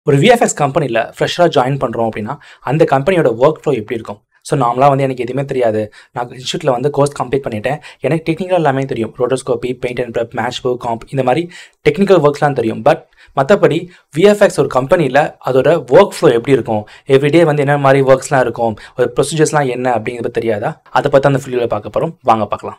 ஒரு விஎஃப்எக்ஸ் கம்பெனியில் ஃப்ரெஷ்ஷாக ஜாயின் பண்ணுறோம் அப்படின்னா அந்த கம்பெனியோட ஒர்க் ஃப்ளோ எப்படி இருக்கும் ஸோ நார்மலாக வந்து எனக்கு எதுவுமே தெரியாது நான் இன்ஸ்டியூட்டில் வந்து கோர்ஸ் கம்ப்ளீட் பண்ணிட்டேன் எனக்கு டெக்னிக்கல் எல்லாமே தெரியும் rotoscopy paint and prep match book comp இந்த மாதிரி டெக்னிக்கல் ஒர்க்ஸ்லாம் தெரியும் பட் மற்றபடி விஎஃப்எக்ஸ் ஒரு கம்பெனியில் அதோட ஒர்க் ஃப்ளோ எப்படி இருக்கும் எவ்ரிடே வந்து என்ன மாதிரி ஒர்க்ஸ்லாம் இருக்கும் ஒரு ப்ரொசீஜர்ஸ்லாம் என்ன அப்படிங்கிறது தெரியாதா அதை பற்றி அந்த ஃபீல்டில் பார்க்க போகிறோம் வாங்க பார்க்கலாம்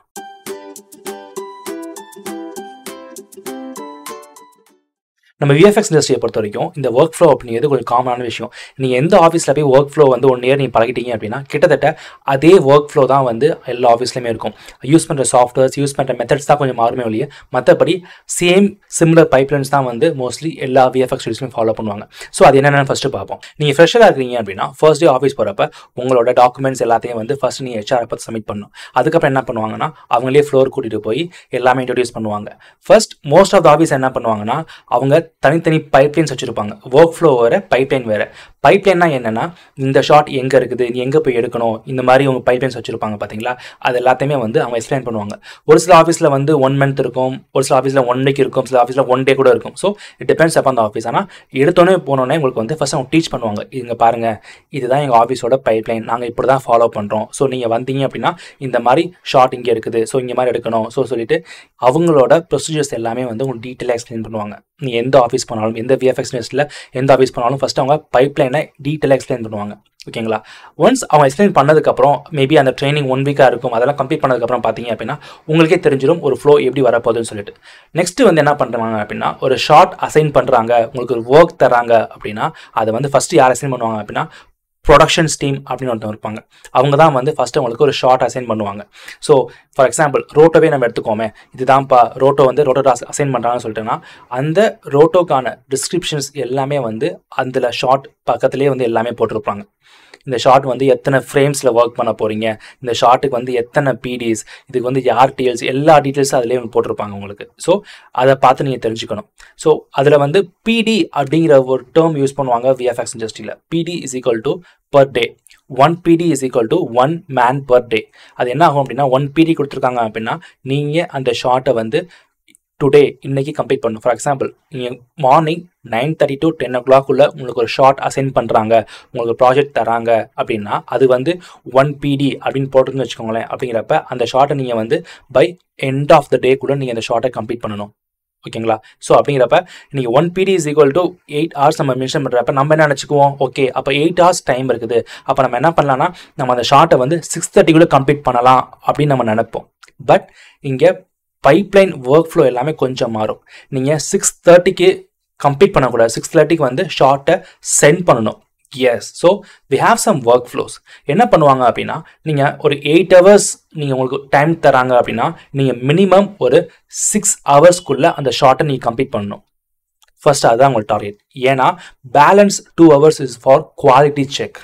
நம்ம விஎஃப்எக்ஸ் இண்டஸ்ட்ரியை பொறுத்த வரைக்கும் இந்த ஒர்க் ஃப்ளோ அப்படிங்கிறது கொஞ்சம் காமனான விஷயம் நீங்கள் எந்த ஆஃபீஸில் போய் ஒர்க் ஃப்ளோ வந்து ஒன் இயர் நீங்கள் பழகிட்டீங்க அப்படின்னா கிட்டத்தட்ட அதே ஒர்க் ஃப்ளோ தான் வந்து எல்லா ஆஃபீஸ்லையுமே இருக்கும் யூஸ் பண்ணுற சாஃப்ட்வேர்ஸ் யூஸ் பண்ணுற மெத்தட்ஸ் தான் கொஞ்சம் மாறுமே ஒழிய மற்றபடி சேம் சிமிலர் பைப்லைன்ஸ் தான் வந்து மோஸ்ட்லி எல்லா விஎஃப்எக்ஸ் ஸ்டூடியோஸ்லையும் ஃபாலோ பண்ணுவாங்க ஸோ அது என்னென்னு ஃபஸ்ட்டு பார்ப்போம் நீங்கள் ஃப்ரெஷ்ஷாக இருக்கீங்க அப்படின்னா ஃபர்ஸ்ட் டே ஆஃபீஸ் போகிறப்ப உங்களோட டாக்குமெண்ட்ஸ் எல்லாத்தையும் வந்து ஃபர்ஸ்ட் நீங்கள் ஹெச்ஆர் பார்த்து சப்மிட் பண்ணணும் அதுக்கப்புறம் என்ன பண்ணுவாங்கன்னா அவங்களே ஃப்ளோர் கூட்டிகிட்டு போய் எல்லாமே இன்ட்ரடியூஸ் பண்ணுவாங்க first most of the office என்ன பண்ணுவாங்கன்னா அவங்க தனித்தனி பைப்லைன்ஸ் வச்சுருப்பாங்க ஒர்க் ஃப்ளோ வேறு பைப்லைன் வேறு பைப்லைன்னா என்னென்னா இந்த ஷாட் எங்கே இருக்குது நீ எங்கே போய் எடுக்கணும் இந்த மாதிரி அவங்க பைப்லைன்ஸ் வச்சுருப்பாங்க பார்த்தீங்களா அது எல்லாத்தையுமே வந்து அவங்க எக்ஸ்பிளைன் பண்ணுவாங்க ஒரு சில ஆஃபீஸில் வந்து ஒன் மந்த் இருக்கும் ஒரு சில ஆஃபீஸில் ஒன் வீக் இருக்கும் சில ஆஃபீஸில் ஒன் டே கூட இருக்கும் ஸோ இட் டிபெண்ட்ஸ் அப்போ அந்த ஆஃபீஸ் ஆனால் எடுத்தோன்னே போனோன்னே உங்களுக்கு வந்து ஃபஸ்ட் அவங்க டீச் பண்ணுவாங்க இங்கே பாருங்கள் இதுதான் எங்கள் ஆஃபீஸோட பைப்லைன் நாங்கள் இப்படி தான் ஃபாலோ பண்ணுறோம் ஸோ நீங்கள் வந்தீங்க அப்படின்னா இந்த மாதிரி ஷார்ட் இங்கே இருக்குது ஸோ இங்கே மாதிரி எடுக்கணும் ஸோ சொல்லிட்டு அவங்களோட ப்ரொசீஜர்ஸ் எல்லாமே வந்து உங்களுக்கு டீட்டெயிலாக எக்ஸ்பிளைன் பண்ணுவாங்க நீ எந்த ஆஃபீஸ் போனாலும் எந்த விஎஃப்எக்ஸ் நெஸ்ட்டில் எந்த ஆஃபீஸ் போனாலும் ஃபஸ்ட் அவங்க பைப்லைனை டீட்டெயிலாக எக்ஸ்பிளைன் பண்ணுவாங்க ஓகேங்களா ஒன்ஸ் அவங்க எக்ஸ்பிளைன் பண்ணதுக்கப்புறம் மேபி அந்த ட்ரைனிங் ஒன் வீக்காக இருக்கும் அதெல்லாம் கம்ப்ளீட் பண்ணதுக்கப்புறம் பார்த்தீங்க அப்படின்னா உங்களுக்கே தெரிஞ்சிடும் ஒரு ஃப்ளோ எப்படி வரப்போகுதுன்னு சொல்லிட்டு நெக்ஸ்ட்டு வந்து என்ன பண்ணுறாங்க அப்படின்னா ஒரு ஷார்ட் அசைன் பண்ணுறாங்க உங்களுக்கு ஒரு ஒர்க் தராங்க அப்படின்னா அதை வந்து ஃபஸ்ட்டு யார் அசைன் பண்ணுவாங்க அப்படின்னா ப்ரொடக்ஷன்ஸ் டீம் அப்படின்னு ஒருத்தவங்க இருப்பாங்க அவங்க தான் வந்து ஃபஸ்ட்டு அவங்களுக்கு ஒரு ஷார்ட் அசைன் பண்ணுவாங்க ஸோ ஃபார் எக்ஸாம்பிள் ரோட்டோவே நம்ம எடுத்துக்கோமே இதுதான்ப்பா ரோட்டோ வந்து ரோட்டோ அசைன் பண்ணுறாங்கன்னு சொல்லிட்டோன்னா அந்த ரோட்டோக்கான டிஸ்கிரிப்ஷன்ஸ் எல்லாமே வந்து அதில் ஷார்ட் பக்கத்துலேயே வந்து எல்லாமே போட்டிருப்பாங்க இந்த ஷார்ட் வந்து எத்தனை ஃப்ரேம்ஸில் ஒர்க் பண்ண போகிறீங்க இந்த ஷார்ட்டுக்கு வந்து எத்தனை பிடிஸ் இதுக்கு வந்து யார் டீல்ஸ் எல்லா டீட்டெயில்ஸும் அதிலே போட்டிருப்பாங்க உங்களுக்கு ஸோ அதை பார்த்து நீங்கள் தெரிஞ்சுக்கணும் ஸோ அதில் வந்து பிடி அப்படிங்கிற ஒரு டேர்ம் யூஸ் பண்ணுவாங்க விஎஃப்எக்ஸ் இண்டஸ்ட்ரியில் PD is equal to per day one PD is equal to one man per day அது என்ன ஆகும் அப்படின்னா ஒன் பிடி கொடுத்துருக்காங்க அப்படின்னா நீங்கள் அந்த ஷார்ட்டை வந்து டுடே இன்னைக்கு கம்ப்ளீட் பண்ணணும் ஃபார் எக்ஸாம்பிள் நீங்கள் morning nine thirty to ten ஓ கிளாக்குள்ளே உங்களுக்கு ஒரு ஷார்ட் அசைன் பண்ணுறாங்க உங்களுக்கு ப்ராஜெக்ட் தராங்க அப்படின்னா அது வந்து ஒன் பிடி அப்படின்னு போட்டுருன்னு வச்சுக்கோங்களேன் அப்படிங்கிறப்ப அந்த ஷார்ட்டை நீங்கள் வந்து by end of the day கூட நீங்கள் அந்த ஷார்ட்டை கம்ப்ளீட் பண்ணணும் ஓகேங்களா ஸோ அப்படிங்கிறப்ப நீங்கள் one PD is equal to eight hours நம்ம மென்ஷன் பண்ணுறப்ப நம்ம என்ன நினச்சிக்குவோம் ஓகே அப்போ எயிட் ஹவர்ஸ் டைம் இருக்குது அப்போ நம்ம என்ன பண்ணலாம்னா நம்ம அந்த ஷார்ட்டை வந்து சிக்ஸ் தேர்ட்டிக்குள்ளே கம்ப்ளீட் பண்ணலாம் அப்படின்னு நம்ம நினைப்போம் பட் இங்கே பைப்லைன் ஒர்க் ஃப்ளோ எல்லாமே கொஞ்சம் மாறும் நீங்கள் சிக்ஸ் தேர்ட்டிக்கு கம்ப்ளீட் பண்ணக்கூடாது சிக்ஸ் தேர்ட்டிக்கு வந்து ஷார்ட்டை சென்ட் பண்ணணும் yes so we have some workflows என்ன பண்ணுவாங்க அப்படின்னா நீங்கள் ஒரு எயிட் ஹவர்ஸ் நீங்கள் உங்களுக்கு டைம் தராங்க அப்படின்னா நீங்கள் மினிமம் ஒரு சிக்ஸ் ஹவர்ஸ்க்குள்ளே அந்த ஷார்ட்டை நீங்கள் கம்ப்ளீட் பண்ணணும் ஃபர்ஸ்ட் அதுதான் உங்களுக்கு டார்கெட் ஏன்னா balance two hours is for quality check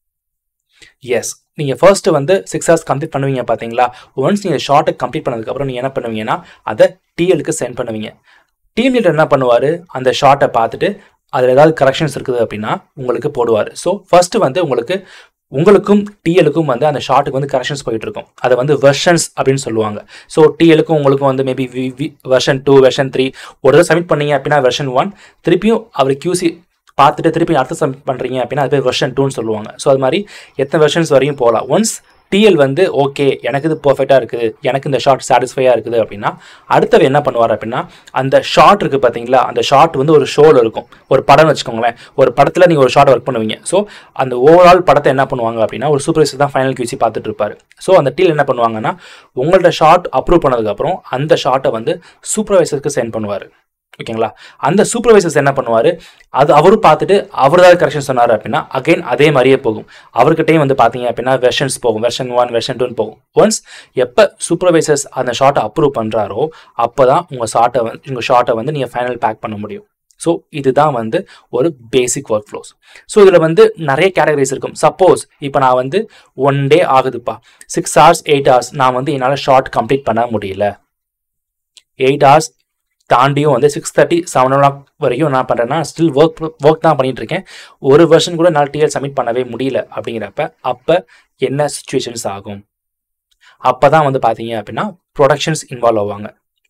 yes நீங்கள் ஃபர்ஸ்ட் வந்து சிக்ஸ் ஹவர்ஸ் கம்ப்ளீட் பண்ணுவீங்க பார்த்தீங்களா ஒன்ஸ் நீங்கள் ஷார்ட்டை கம்ப்ளீட் பண்ணதுக்கப்புறம் நீங்கள் என்ன பண்ணுவீங்கன்னா அதை டிஎலுக்கு சென்ட் பண்ணுவீங்க டீம் லீடர் என்ன பண்ணுவார் அந்த ஷார்ட்டை பார்த்துட்டு அதில் ஏதாவது கரெக்ஷன்ஸ் இருக்குது அப்படின்னா உங்களுக்கு போடுவார் ஸோ ஃபர்ஸ்ட் வந்து உங்களுக்கு உங்களுக்கும் டிஎலுக்கும் வந்து அந்த ஷார்ட்டுக்கு வந்து கரெக்ஷன்ஸ் போயிட்டு இருக்கும் அதை வந்து வெர்ஷன்ஸ் அப்படின்னு சொல்லுவாங்க ஸோ டிஎலுக்கும் உங்களுக்கும் வந்து maybe we version two version three ஒரு தடவை சப்மிட் பண்ணீங்க அப்படின்னா வெர்ஷன் ஒன் திருப்பியும் அவர் கியூசி பார்த்துட்டு திருப்பி அடுத்த சப்மிட் பண்ணுறீங்க அப்படின்னா அது பேர் வெர்ஷன் டூன்னு சொல்லுவாங்க ஸோ அது மாதிரி எத்தனை வெர்ஷன்ஸ் வரையும் போகலாம் ஒன்ஸ் டிஎல் வந்து ஓகே எனக்கு இது பர்ஃபெக்டாக இருக்குது எனக்கு இந்த ஷார்ட் சாட்டிஸ்ஃபையாக இருக்குது அப்படின்னா அடுத்தவர் என்ன பண்ணுவார் அப்படின்னா அந்த ஷார்ட் இருக்குது பார்த்தீங்களா அந்த ஷார்ட் வந்து ஒரு ஷோவில் இருக்கும் ஒரு படம் வச்சுக்கோங்களேன் ஒரு படத்தில் நீங்கள் ஒரு ஷார்ட் ஒர்க் பண்ணுவீங்க ஸோ அந்த ஓவரால் படத்தை என்ன பண்ணுவாங்க அப்படின்னா ஒரு சூப்பர்வைசர் தான் ஃபைனல் கியூசி பார்த்துட்டு இருப்பார் ஸோ அந்த டீல் என்ன பண்ணுவாங்கன்னா உங்கள்ட்ட ஷார்ட் அப்ரூவ் பண்ணதுக்கப்புறம் அந்த ஷார்ட்டை வந்து சூப்பர்வைசருக்கு சென்ட் பண்ணுவார் ஓகேங்களா அந்த சூப்பர்வைசர்ஸ் என்ன பண்ணுவார் அது அவரும் பார்த்துட்டு அவர் தான் கரெக்ஷன் சொன்னார் அப்படின்னா அகைன் அதே மாதிரியே போகும் அவர்கிட்டையும் வந்து பார்த்தீங்க அப்படின்னா வெர்ஷன்ஸ் போகும் வெர்ஷன் ஒன் வெர்ஷன் டூன்னு போகும் ஒன்ஸ் எப்போ சூப்பர்வைசர்ஸ் அந்த ஷார்ட்டை அப்ரூவ் பண்ணுறாரோ அப்போ தான் உங்கள் ஷார்ட்டை வந்து உங்கள் ஷார்ட்டை வந்து நீங்கள் ஃபைனல் பேக் பண்ண முடியும் ஸோ இதுதான் வந்து ஒரு பேசிக் ஒர்க் ஃப்ளோஸ் ஸோ இதில் வந்து நிறைய கேட்டகரிஸ் இருக்கும் சப்போஸ் இப்போ நான் வந்து ஒன் டே ஆகுதுப்பா சிக்ஸ் ஹவர்ஸ் எயிட் ஹவர்ஸ் நான் வந்து என்னால் ஷார்ட் கம்ப்ளீட் பண்ண முடியல எயிட் ஹவர்ஸ் தாண்டியும் வந்து six thirty seven o'clock வரைக்கும் என்ன பண்ணுறேன்னா ஸ்டில் ஒர்க் ஒர்க் தான் பண்ணிட்டு இருக்கேன் ஒரு வெர்ஷன் கூட என்னால் டிஎல் சப்மிட் பண்ணவே முடியல அப்படிங்கிறப்ப அப்போ என்ன சுச்சுவேஷன்ஸ் ஆகும் அப்போ தான் வந்து பார்த்தீங்க அப்படின்னா ப்ரொடக்ஷன்ஸ் இன்வால்வ் ஆவாங்க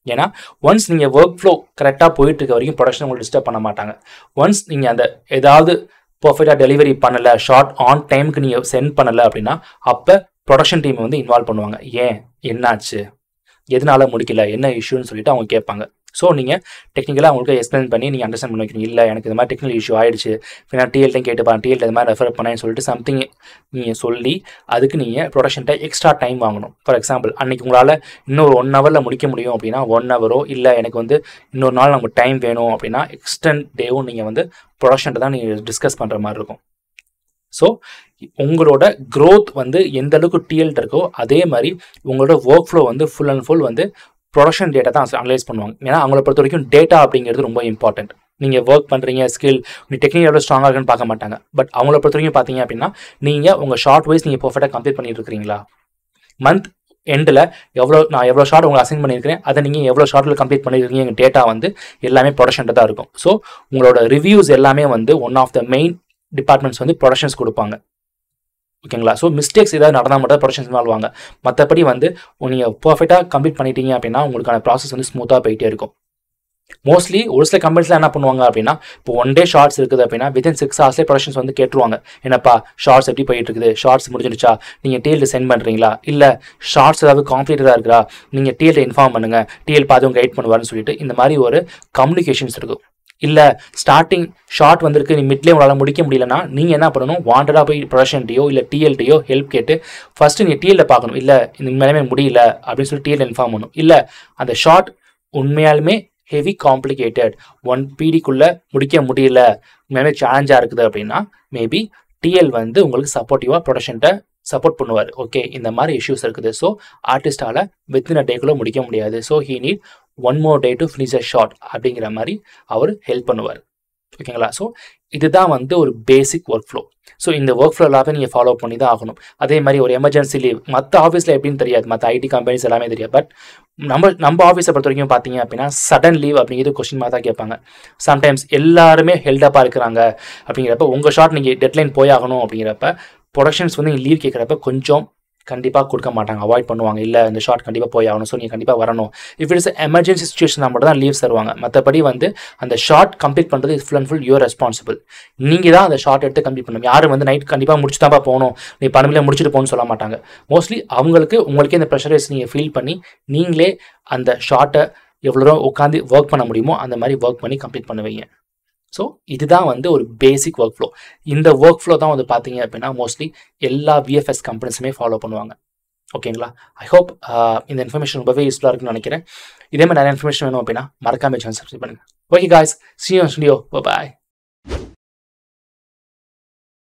ஏன்னா ஒன்ஸ் நீங்கள் ஒர்க் ஃப்ளோ கரெக்டாக போயிட்டு இருக்க வரைக்கும் ப்ரொடக்ஷன் உங்களுக்கு டிஸ்டர்ப் பண்ண மாட்டாங்க ஒன்ஸ் நீங்கள் அந்த ஏதாவது பர்ஃபெக்டாக டெலிவரி பண்ணலை ஷார்ட் ஆன் டைமுக்கு நீங்கள் சென்ட் பண்ணலை அப்படின்னா அப்போ ப்ரொடக்ஷன் டீம் வந்து இன்வால்வ் பண்ணுவாங்க ஏன் என்னாச்சு எதனால முடிக்கல என்ன இஷ்யூன்னு சொல்லிட்டு அவங்க கேட்பாங்க ஸோ நீங்கள் டெக்னிக்கலாக அவங்களுக்கு எக்ஸ்பிளைன் பண்ணி நீங்கள் அண்டர்ஸ்டாண்ட் பண்ணி வைக்கணும் இல்லை எனக்கு இந்த மாதிரி டெக்னிக்கல் இஷ்யூ ஆயிடுச்சு நான் டிஎல்ட்டையும் கேட்டுப்பான் டிஎல்ட்ட இந்த மாதிரி ரெஃபர் பண்ணேன்னு சொல்லிட்டு சம்திங் நீங்கள் சொல்லி அதுக்கு நீங்கள் ப்ரொடக்ஷன்ட்ட எக்ஸ்ட்ரா டைம் வாங்கணும் ஃபார் எக்ஸாம்பிள் அன்றைக்கி உங்களால் இன்னொரு ஒன் ஹவரில் முடிக்க முடியும் அப்படின்னா ஒன் ஹவரோ இல்லை எனக்கு வந்து இன்னொரு நாள் நமக்கு டைம் வேணும் அப்படின்னா எக்ஸ்டெண்ட் டேவும் நீங்கள் வந்து ப்ரொடக்ஷன்ட்ட தான் நீங்கள் டிஸ்கஸ் பண்ணுற மாதிரி இருக்கும் ஸோ உங்களோட growth வந்து எந்த அளவுக்கு டிஎல்ட் இருக்கோ அதே மாதிரி உங்களோட ஒர்க் ஃப்ளோ வந்து ஃபுல் அண்ட் ஃபுல் வந்து ப்ரொடக்ஷன் டேட்டா தான் அனலைஸ் பண்ணுவாங்க ஏன்னா அவங்கள பொறுத்த வரைக்கும் டேட்டா அப்படிங்கிறது ரொம்ப இம்பார்ட்டன்ட் நீங்கள் ஒர்க் பண்ணுறீங்க ஸ்கில் நீ டெக்னிக் எவ்வளோ ஸ்ட்ராங்காக இருக்குன்னு பார்க்க மாட்டாங்க பட் அவங்கள பொறுத்த வரைக்கும் பார்த்தீங்க அப்படின்னா நீங்கள் உங்கள் ஷார்ட் வைஸ் நீங்கள் பர்ஃபெக்டாக கம்ப்ளீட் பண்ணிட்டு இருக்கிறீங்களா மந்த் எண்டில் எவ்வளோ நான் எவ்வளோ ஷார்ட் உங்களுக்கு அசைன் பண்ணியிருக்கிறேன் அதை நீங்கள் எவ்வளோ ஷார்ட்டில் கம்ப்ளீட் பண்ணியிருக்கீங்க எங்கள் டேட்டா வந்து எல்லாமே ப்ரொடக்ஷன்ட்டு தான் இருக்கும் ஸோ உங்களோட ரிவ்யூஸ் எல்லாமே வந்து one of the main departments வந்து ப்ரொடக்ஷன்ஸ் கொடுப்பாங்க ஓகேங்களா ஸோ மிஸ்டேக்ஸ் ஏதாவது நடந்தால் மட்டும் ப்ரொடக்ஷன்ஸ் வாழ்வாங்க மற்றபடி வந்து நீங்கள் பர்ஃபெக்டாக கம்ப்ளீட் பண்ணிட்டீங்க அப்படின்னா உங்களுக்கான ப்ராசஸ் வந்து ஸ்மூத்தாக போயிட்டே இருக்கும் மோஸ்ட்லி ஒரு சில கம்பெனிஸ்லாம் என்ன பண்ணுவாங்க அப்படின்னா இப்போ ஒன் டே ஷார்ட்ஸ் இருக்குது அப்படின்னா வித்தின் சிக்ஸ் ஹவர்ஸ்லேயே ப்ரொடக்ஷன்ஸ் வந்து கேட்டுருவாங்க என்னப்பா ஷார்ட்ஸ் எப்படி போயிட்டு இருக்குது ஷார்ட்ஸ் முடிஞ்சிடுச்சா நீங்கள் டிஎல்ட்டு சென்ட் பண்ணுறீங்களா இல்லை ஷார்ட்ஸ் ஏதாவது காம்ப்ளீட்டடாக இருக்கா நீங்கள் டிஎல்ட்ட இன்ஃபார்ம் பண்ணுங்க டிஎல் பார்த்து கைட் பண்ணுவாருன்னு சொல்லிட்டு இந்த மாதிரி ஒரு கம்யூனிகேஷன்ஸ் இருக்கும் இல்லை ஸ்டார்டிங் ஷார்ட் வந்திருக்கு நீ மிட்லேயே உங்களால் முடிக்க முடியலன்னா நீங்கள் என்ன பண்ணணும் வாண்டடாக போய் ப்ரொடக்ஷன்ட்டையோ இல்லை டிஎல்ட்டையோ ஹெல்ப் கேட்டு ஃபஸ்ட்டு நீங்கள் டிஎல்ல பார்க்கணும் இல்லை இந்த மேலே முடியல அப்படின்னு சொல்லி டிஎல் இன்ஃபார்ம் பண்ணணும் இல்லை அந்த ஷார்ட் உண்மையாலுமே ஹெவி காம்ப்ளிகேட்டட் ஒன் பிடிக்குள்ளே முடிக்க முடியல மேலே சேலஞ்சாக இருக்குது அப்படின்னா மேபி டிஎல் வந்து உங்களுக்கு சப்போர்ட்டிவாக ப்ரொடக்ஷன்ட்ட சப்போர்ட் பண்ணுவார் ஓகே இந்த மாதிரி இஷ்யூஸ் இருக்குது ஸோ ஆர்டிஸ்டால் வித்தின் அ டேக்குள்ளே முடிக்க முடியாது so he need one more day to finish a shot அப்படிங்கிற மாதிரி அவர் ஹெல்ப் பண்ணுவார் ஓகேங்களா ஸோ இதுதான் வந்து ஒரு பேசிக் ஒர்க் ஃப்ளோ ஸோ இந்த ஒர்க் ஃப்ளோ எல்லாமே நீங்கள் ஃபாலோ பண்ணி தான் ஆகணும் அதே மாதிரி ஒரு எமர்ஜென்சி லீவ் மற்ற ஆஃபீஸில் எப்படின்னு தெரியாது மற்ற ஐடி கம்பெனிஸ் எல்லாமே தெரியாது பட் நம்ம நம்ம ஆஃபீஸை பொறுத்த வரைக்கும் பார்த்தீங்க அப்படின்னா சடன் லீவ் அப்படிங்கிறது கொஸ்டின் மாதிரி தான் கேட்பாங்க சம்டைம்ஸ் எல்லாருமே ஹெல்டப்பாக இருக்கிறாங்க அப்படிங்கிறப்ப உங்கள் ஷார்ட் நீங்கள் டெட்லைன் போயாகணும் அப்படிங்கிறப்ப ப்ரொடக்ஷன்ஸ் வந்து லீவ் கேட்குறப்ப கொஞ்சம் கண்டிப்பாக கொடுக்க மாட்டாங்க அவாய்ட் பண்ணுவாங்க இல்லை இந்த ஷார்ட் கண்டிப்பாக போய் ஆகணும் ஸோ நீங்கள் கண்டிப்பாக வரணும் இஃப் இட்ஸ் எமர்ஜென்சி சுச்சுவேஷன் மட்டும் தான் லீவ்ஸ் தருவாங்க மற்றபடி வந்து அந்த ஷார்ட் கம்ப்ளீட் பண்ணுறது is full and full your responsible நீங்கள் தான் அந்த ஷார்ட் எடுத்து கம்ப்ளீட் பண்ணணும் யாரும் வந்து நைட் கண்டிப்பாக முடிச்சு தான்ப்பா போகணும் நீ பணமில்ல முடிச்சுட்டு போகணும்னு சொல்ல மாட்டாங்க மோஸ்ட்லி அவங்களுக்கு உங்களுக்கே இந்த ப்ரெஷரைஸ் நீங்கள் ஃபீல் பண்ணி நீங்களே அந்த ஷார்ட்டை எவ்வளோ உட்காந்து ஒர்க் பண்ண முடியுமோ அந்த மாதிரி ஒர்க் பண்ணி கம்ப்ளீட் பண்ணுவீங்க ஸோ இதுதான் வந்து ஒரு பேசிக் ஒர்க் ஃப்ளோ இந்த ஒர்க் ஃப்ளோ தான் வந்து பார்த்தீங்க அப்படின்னா மோஸ்ட்லி எல்லா விஎஃப்எஸ் கம்பெனிஸுமே ஃபாலோ பண்ணுவாங்க ஓகேங்களா ஐ ஹோப் இந்த இன்ஃபர்மேஷன் ரொம்பவே யூஸ்ஃபுல்லாக இருக்குன்னு நினைக்கிறேன் இதே மாதிரி நிறைய இன்ஃபர்மேஷன் வேணும் அப்படின்னா மறக்காம சேனல் சப்ஸ்கிரைப் பண்ணுங்க ஓகே காய்ஸ் சி ஸ்டுடியோ பாய்